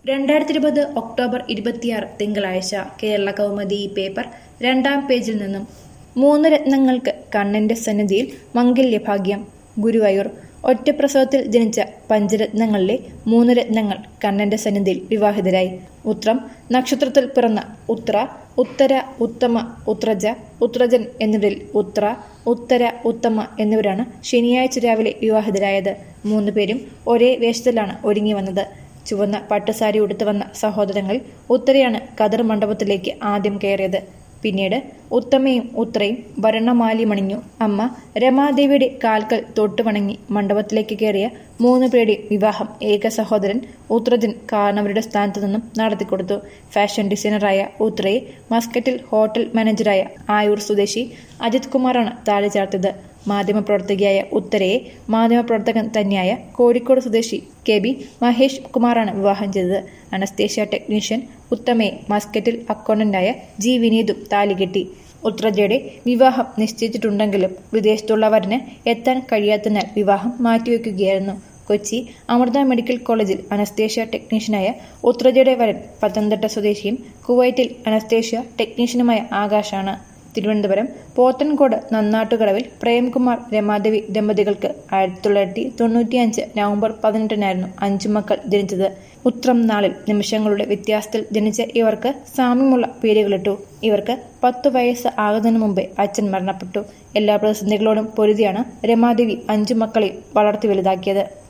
രണ്ടായിരത്തി ഇരുപത് ഒക്ടോബർ ഇരുപത്തിയാറ് തിങ്കളാഴ്ച കേരള കൗമുദി ഈ പേപ്പർ രണ്ടാം പേജിൽ നിന്നും മൂന്ന് രത്നങ്ങൾക്ക് കണ്ണന്റെ സന്നിധിയിൽ മംഗല്യഭാഗ്യം ഗുരുവായൂർ ഒറ്റപ്രസവത്തിൽ ജനിച്ച പഞ്ചരത്നങ്ങളിലെ മൂന്ന് രത്നങ്ങൾ കണ്ണന്റെ സന്നിധിയിൽ വിവാഹിതരായി ഉത്രം നക്ഷത്രത്തിൽ പിറന്ന ഉത്ര ഉത്തര ഉത്തമ ഉത്രജ ഉത്രജൻ എന്നിവരിൽ ഉത്ര ഉത്തര ഉത്തമ എന്നിവരാണ് ശനിയാഴ്ച രാവിലെ വിവാഹിതരായത് മൂന്നുപേരും ഒരേ വേഷത്തിലാണ് ഒരുങ്ങി വന്നത് ചുവന്ന പട്ടുസാരി ഉടുത്തു വന്ന സഹോദരങ്ങൾ ഉത്തരയാണ് കതിർ മണ്ഡപത്തിലേക്ക് ആദ്യം കയറിയത് പിന്നീട് ഉത്തമയും ഉത്രയും ഭരണമാലി മണിഞ്ഞു അമ്മ രമാദേവിയുടെ കാൽക്കൽ തൊട്ടുവണങ്ങി മണ്ഡപത്തിലേക്ക് കയറിയ മൂന്ന് പേരുടെയും വിവാഹം ഏക സഹോദരൻ ഉത്രജൻ കാരണവരുടെ സ്ഥാനത്തു നിന്നും നടത്തിക്കൊടുത്തു ഫാഷൻ ഡിസൈനറായ ഉത്രയെ മസ്കറ്റിൽ ഹോട്ടൽ മാനേജറായ ആയൂർ സ്വദേശി അജിത് കുമാറാണ് താഴെ ചേർത്തത് മാധ്യമപ്രവർത്തകയായ ഉത്തരയെ മാധ്യമപ്രവർത്തകൻ തന്നെയായ കോഴിക്കോട് സ്വദേശി കെ ബി മഹേഷ് കുമാറാണ് വിവാഹം ചെയ്തത് അനസ്തേഷ്യ ടെക്നീഷ്യൻ ഉത്തമയെ മസ്കറ്റിൽ അക്കൗണ്ടന്റായ ജി വിനീതും താലികെട്ടി ഉത്രജയുടെ വിവാഹം നിശ്ചയിച്ചിട്ടുണ്ടെങ്കിലും വിദേശത്തുള്ള വരന് എത്താൻ കഴിയാത്തതിനാൽ വിവാഹം മാറ്റിവെക്കുകയായിരുന്നു കൊച്ചി അമൃത മെഡിക്കൽ കോളേജിൽ അനസ്തേഷ്യ ടെക്നീഷ്യനായ ഉത്രജയുടെ വരൻ പത്തനംതിട്ട സ്വദേശിയും കുവൈറ്റിൽ അനസ്തേഷ്യ ടെക്നീഷ്യനുമായ ആകാശാണ് തിരുവനന്തപുരം പോത്തൻകോട് നന്നാട്ടുകടവിൽ പ്രേംകുമാർ രമാദേവി ദമ്പതികൾക്ക് ആയിരത്തി തൊള്ളായിരത്തി തൊണ്ണൂറ്റിയഞ്ച് നവംബർ പതിനെട്ടിനായിരുന്നു അഞ്ചു മക്കൾ ജനിച്ചത് ഉത്രം നാളിൽ നിമിഷങ്ങളുടെ വ്യത്യാസത്തിൽ ജനിച്ച ഇവർക്ക് സാമ്യമുള്ള പേരുകളിട്ടു ഇവർക്ക് പത്തു വയസ്സ് ആകുന്നതിന് മുമ്പേ അച്ഛൻ മരണപ്പെട്ടു എല്ലാ പ്രതിസന്ധികളോടും പൊരുതിയാണ് രമാദേവി അഞ്ചു മക്കളെ വളർത്തി വലുതാക്കിയത്